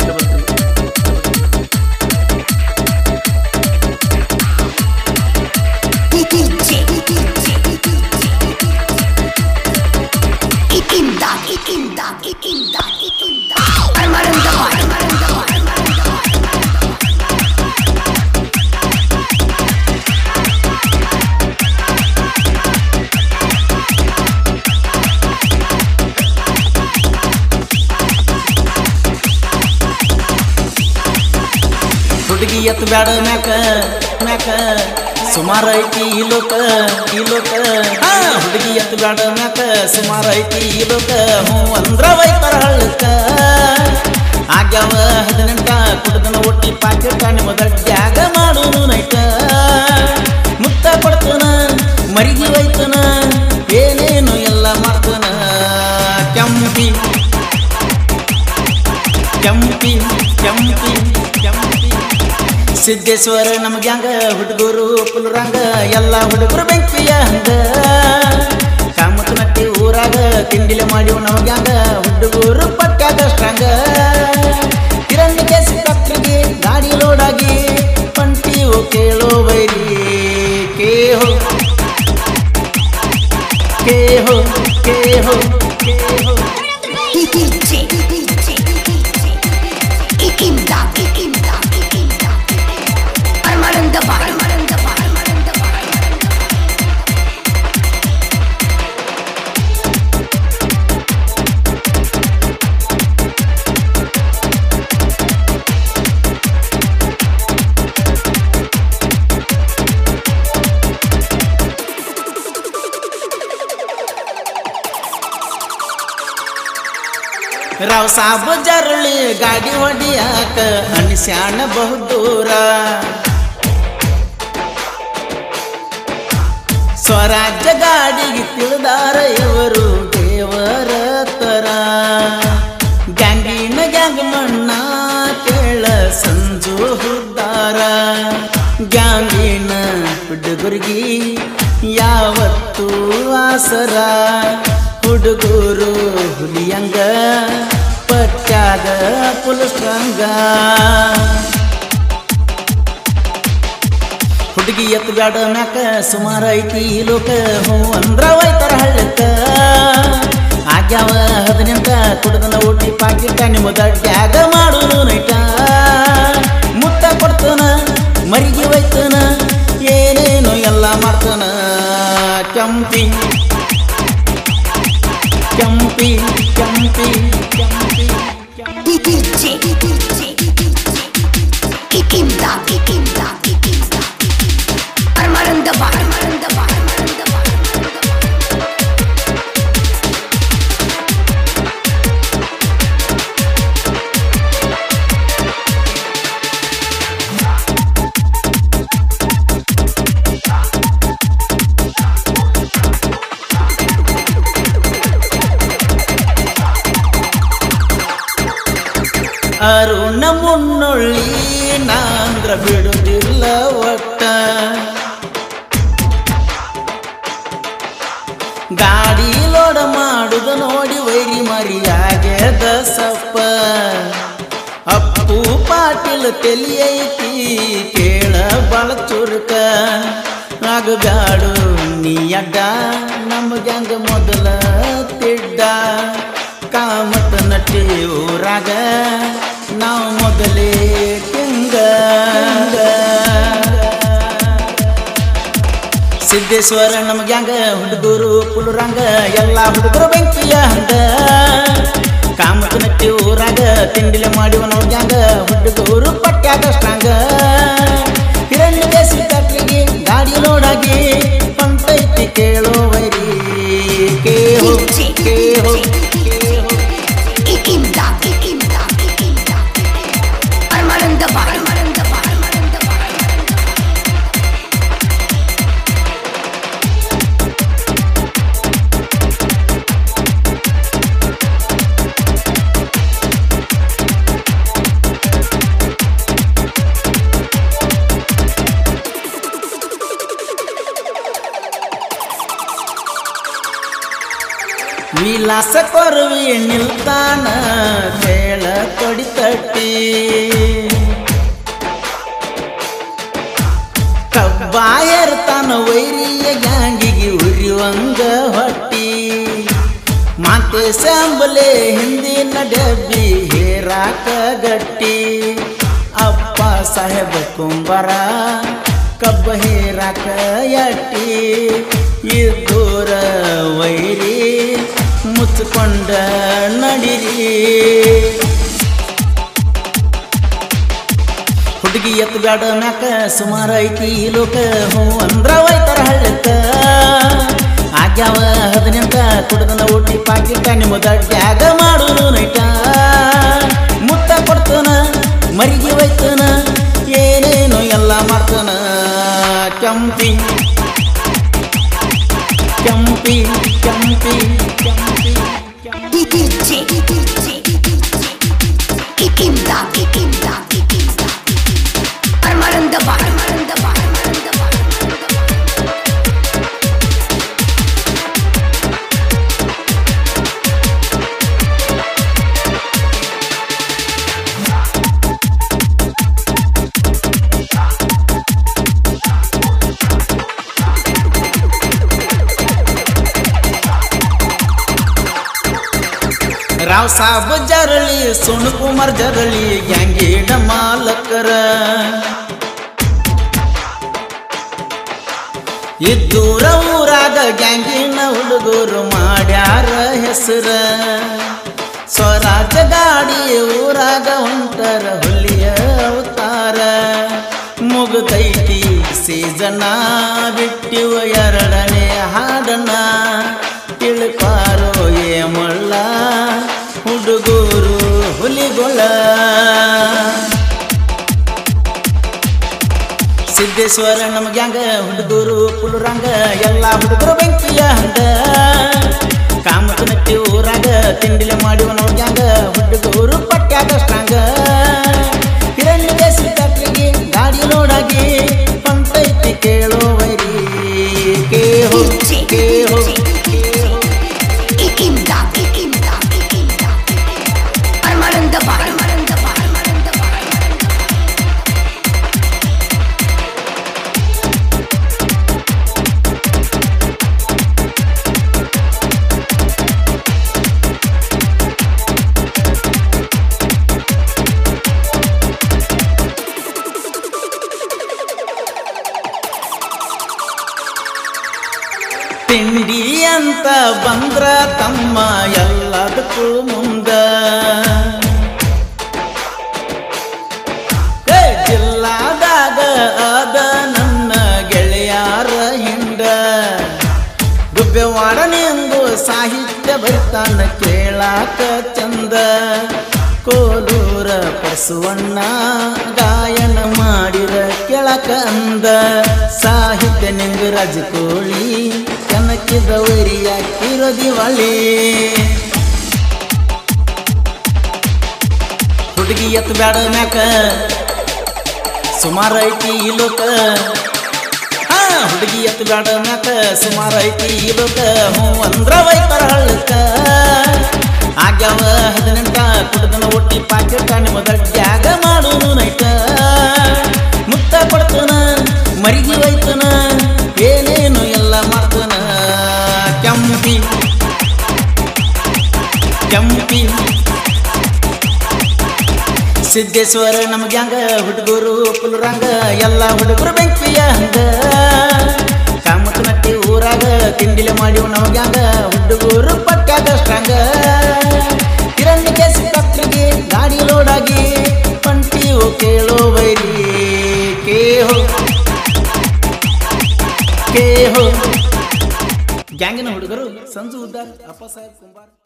Double three DJ, Imdad, imdad, imdad, imdad. Armarında var, armarında var, armarında var. ಹುಡುಗಿ ಎತ್ ಬ್ಯಾಡ ಮ್ಯಾಕ ಮ್ಯಾಕ ಸುಮಾರ ಐತಿ ಈ ಲೋಕ ಈ ಲೋಕ ಆ, ಹುಡುಗಿ ಎತ್ ಬ್ಯಾಡ ಮ್ಯಾಕ ಸುಮಾರ ಐತಿ ಈ ಲೋಕ ಹ್ಞೂ ಅಂದ್ರ ವೈತರ ಹಳ್ಳಕ್ಕ ಆಗ್ಯಾವ ಹದಿನೆಂಟ ಕುಡ್ದನ ಒಟ್ಟಿ ಪಾಕೆಟ್ ನಿಮ್ಮ ದಡ್ಡ್ಯಾಗ ಮಾಡೋನು ನೈಟ ಮುತ್ತ ಕೊಡ್ತನ ಮರಿಗಿ ಒಯ್ತನ ಏನೇನು ಎಲ್ಲ ಮಾಡ್ತನ ಕೆಂಪಿ ಕೆಂಪಿ ಕೆಂಪಿ ಕೆಂಪಿ ಸಿದ್ದೇಶ್ವರ ನಮ್ಗೆ ಹಂಗ ಹುಡುಗರು ಪುಲ್ರಂಗ ಎಲ್ಲ ಹುಡುಗರು ಬೆಂಕಿಯ ಹಂಗ ಕಾಮತ್ ನಟ್ಟಿ ಊರಾಗ ತಿಂಡಿಲೆ ಮಾಡಿವು ನಮ್ಗೆ ಹಂಗ ಹುಡುಗರು ಪಟ್ಟಾಗ ಸ್ಟ್ರಾಂಗ ಕಿರಣ್ ಕೇಸಿ ಕತ್ರಿಗೆ ಗಾಡಿ ಲೋಡಾಗಿ ಪಂಟಿವು ಕೇಳೋ ಬೈರಿ ಕೇಹೋ ಕೇಹೋ ಕೇಹೋ ಕೇಹೋ DJ, DJ, Imdad, imdad, imdad. Armarında var, armarında var, armarında var. Rao Sab ಜರಳಿ ಗಾಡಿ ಹೊಡಿಯಾಕ ಅನಿಸ್ಯಾಣ ಬಹುದೂರ ಸ್ವರಾಜ್ಯ ಗಾಡಿಗೆ ತಿಳಿದಾರ ಇವರು ದೇವರ ತರ ಗ್ಯಾಂಗಿನ ಗ್ಯಾಂಗ್ ಮಣ್ಣ ಕೇಳ ಸಂಜು ಹುದ್ದಾರ ಗ್ಯಾಂಗಿನ ಹುಡುಗರಿಗೆ ಯಾವತ್ತೂ ಆಸರ ಹುಡುಗರು ಹುಲಿಯಂಗ ಪಟ್ಟಾಗ ಪುಲಸ್ಟ್ರಂಗ ಹುಡುಗಿ ಎತ್ ಬ್ಯಾಡ ಮ್ಯಾಕ ಸುಮಾರ ಐತಿ ಈ ಲೋಕ ಹ್ಞೂ ಅಂದ್ರ ಒಯ್ತಾರ ಹಳ್ಳಕ್ಕ ಆಗ್ಯಾವ ಹದಿನೆಂಟ ಕುಡ್ದನ ಊಟಿ ಪಾಕಿಟ ನಿಮ್ಮ ದಡ್ಡ್ಯಾಗ ಮಾಡೋನು ನೈಟ ಮುತ್ತ ಕೊಡ್ತಾನ ಮರಿಗೆ ಒಯ್ತಾನ ಏನೇನು ಎಲ್ಲ ಮಾಡ್ತಾನ ಕೆಂಪಿ ಕೆಂಪಿ ಕೆಂಪಿ ಕೆಂಪಿ DJ, DJ, Imdad, imdad, imdad. Armarında var, armarında var, armarında var. Aruna ಮುನ್ನೊಳ್ಳಿ ನಾಂದ್ರ ಬಿಡುದಿಲ್ಲ ಒಟ್ಟ ಗಾಡಿ ಲೋಡ ಮಾಡುದ ನೋಡಿ ವೈರಿ ಮರಿಯಾಗ್ಯದ ಸಪ್ಪ ಅಪ್ಪು ಪಾಟೀಲ್ ತೆಲಿಯೈತಿ ಕೇಳ ಬಾಳ ಚುರುಕ ಆಗಬ್ಯಾಡು ನೀ ಅಡ್ಡ ನಮಗಂಗ ಮೊದಲ ತಿಡ್ಡ ಕಾಮತ ನಟಿ ಊರಾಗ ನಾವು ಮೊದಲೇ ತಿಂಗ ಸಿದ್ದೇಶ್ವರ ನಮ್ಗೆ ಹಂಗ ಹುಡುಗರು ಪುಲ್ರಂಗ ಎಲ್ಲ ಹುಡುಗರು ಬೆಂಕಿಯ ಹಂಗ ಕಾಮತ ನಟ್ಟಿ ಊರಾಗ ತಿಂಡಿಲೆ ಮಾಡಿವ ನಮ್ಗೆ ಹಂಗ ಹುಡುಗರು ಪಟ್ಯಾಗ ಸ್ಟ್ರಾಂಗ ಹಿರಣ್ಯ ಬೇಸಿ ಕಟ್ಲಿಗೆ ಗಾಡಿ ಲೋಡಾಗಿ ಪಂಟೈತಿ ಕೇಳೋ ವೈರಿ ಕೇಹೋ ಕೇಹೋ ಕೇಹೋ Imdad, imdad, imdad. Armarında var, armarında var, armarında var. ವಿಲಾಸ ಕೊರವಿ ನಿಲ್ತಾನ ಕೇಳ ತೊಡಿ ತಟ್ಟಿ ಕಬ್ಬಾಯರ್ತಾನ ವೈರಿಯ ಗ್ಯಾಂಗಿಗೆ ಉರಿಯುವಂಗ ಹೊಟ್ಟಿ ಮಾತೆ ಸಂಬಲೆ ಹಿಂದಿನ ಡಬ್ಬಿ ಹೇರಾಕ ಗಟ್ಟಿ ಅಪ್ಪ ಸಾಹೇಬ ಕುಂಬರ ಕಬ್ಬ ಹೇರಾಕ ಯಟ್ಟಿ ಇದ್ದೂರ ವೈರಿ ಮುಚ್ಚಿಕೊಂಡ ನಡಿರಿ ಹುಡುಗಿ ಎತ್ತು ಬ್ಯಾಡ ಮ್ಯಾಕ ಸುಮಾರ ಐತಿ ಈ ಲೋಕ ಹೂ ಅಂದ್ರ ಒಯ್ತಾರ ಹಳ್ಳಕ್ಕ ಆಗ್ಯಾವ ಹದಿನೆಂಟ ಕುಡ್ದನ ಊಟಿ ಪಾಕಿಟ ನಿಮ್ಮ ದಡ್ಡ್ಯಾಗ ಮಾಡುನು ನೈಟ ಮುತ್ತ ಕೊಡ್ತನ ಮರಿಗೆ ಒಯ್ತನ ಏನೇನು ಎಲ್ಲ ಮಾಡ್ತನ ಕೆಂಪಿ ಕೆಂಪಿ ಕೆಂಪಿ ಕೆಂಪಿ DJ, DJ, Kikimda, Kikimda, Kikimda. Armaranda Bar, Armaranda Bar, Armaranda Bar. Rao Sab ಜರಳಿ ಸುಣ್ Kumar ಜರಳಿ ಗ್ಯಾಂಗಿನ ಮಾಲಕರ ಇದ್ದೂರ ಊರಾಗ ಗ್ಯಾಂಗಿನ ಹುಡುಗರು ಮಾಡ್ಯಾರ ಹೆಸರ ಸ್ವರಾಜ್ಯ ಗಾಡಿ ಊರಾಗ ಹೊಂಟರ ಹುಲಿಯ ಅವತಾರ ಮುಗ್ದೈತಿ ಸೀಸನ ಬಿಟ್ಟಿವ ಎರಡನೇ ಹಾಡನ ತಿಳ್ಪಾರೋ ಏ ಮಳ್ಳ ಹುಡುಗರು ಹುಲಿಗೊಳ ಸಿದ್ದೇಶ್ವರ ನಮ್ಗೆ ಹಂಗ ಹುಡುಗರು ಪುಲುರಂಗ ಎಲ್ಲ ಹುಡುಗರು ಬೆಂಕಿಯ ಹಂಗ ಕಾಮಕನಟ್ಟಿ ಊರಾಗ ತಿಂಡಿಲೆ ಮಾಡಿವ ನಮ್ಗೆ ಹಂಗ ಹುಡುಗರು ಪಟ್ಯಾಗ ಸ್ಟ್ರಾಂಗ ಹಿರಣ್ಯ ಸಿದ್ದಾಕ್ರಿಗೆ ಗಾಡಿ ಲೋಡಾಗಿ ಹೊಂಟೈತಿ ಕೇಳೋ ವೈರಿ ಕೇಹೋ DJ, ಕೇಹೋ DJ, Kikimda, Kikimda, Kikimda. Armaranda Bar, Armaranda Bar, Armaranda Bar. ತಿಂಡಿ ಅಂತ ಬಂದ್ರ ತಮ್ಮ ಎಲ್ಲದಕ್ಕೂ ಮುಂದ ಏ, ಜಿಲ್ಲಾದಾಗ ಅದ ನನ್ನ ಗೆಳೆಯಾರ ಹಿಂಡ ಗುಬ್ಬೆವಾಡ ನಿಂಗು ಸಾಹಿತ್ಯ ಬರ್ತಾನ ಕೇಳಾಕ ಚಂದ ಕೋಲೂರ ಪರಸುವಣ್ಣ ಗಾಯನ ಮಾಡಿರ ಕೆಳಕ ಅಂದ ಸಾಹಿತ್ಯ ನಿಂಗ ರಾಜಕೋಳಿ ಕನಕಿದವರಿಯ ಕಿರದಿವಳಿ ಹುಡುಗಿ ಎತ್ತು ಬ್ಯಾಡ ಮ್ಯಾಕ ಸುಮಾರು ಐತಿ ಈ ಲೋಕ ಹಾ ಹುಡುಗಿ ಎತ್ತು ಬ್ಯಾಡ ಮ್ಯಾಕ ಸುಮಾರು ಐತಿ ಈ ಲೋಕ ಹ್ಞೂ ಅಂದ್ರ ವೈತರ ಹಳ್ಳಕ್ಕ ಆಗ್ಯಾವ ಹದಿನೆಂಟ ಕುಡ್ದನ ಒಟ್ಟಿ ಪಾಕೆಟ್ ನಿಮ್ಮ ದಡ್ಡ್ಯಾಗ ಮಾಡುನು ನೈಟ ಮುತ್ತ ಕೊಡ್ತನ ಮರಿಗಿ ಒಯ್ತನ ಏನೇನು ಎಲ್ಲ ಮಾಡ್ತನ ಕೆಂಪಿ ಕೆಂಪಿ ಸಿದ್ದೇಶ್ವರ ನಮ್ಗೆ ಹಂಗ ಹುಡುಗರು ಪುಲ್ರಂಗ ಎಲ್ಲ ಹುಡುಗರು ಬೆಂಕಿಯ ಹಂಗ ಕಾಮತ್ ನಟ್ಟಿ ಊರಾಗ ತಿಂಡಿಲೆ ಮಾಡಿವ್ ನಮ್ಗೆ ಹಂಗ ಹುಡುಗರು ಪಟ್ಟಾಗ ಸ್ಟ್ರಾಂಗ ಕಿರಣ್ ಕೇಸಿ ಕತ್ರಿಗೆ ಗಾಡಿ ಲೋಡಾಗಿ ಪಂಟಿವು ಕೇಳೋ ಬೈರಿ ಕೇಹೋ ಕೇಹೋ ಗ್ಯಾಂಗಿನ ಹುಡುಗರು ಸಂಜು ಉದ್ದಾರ್ ಅಪ್ಪ ಸಾಹೇಬ್ ಕುಂಬಾರ್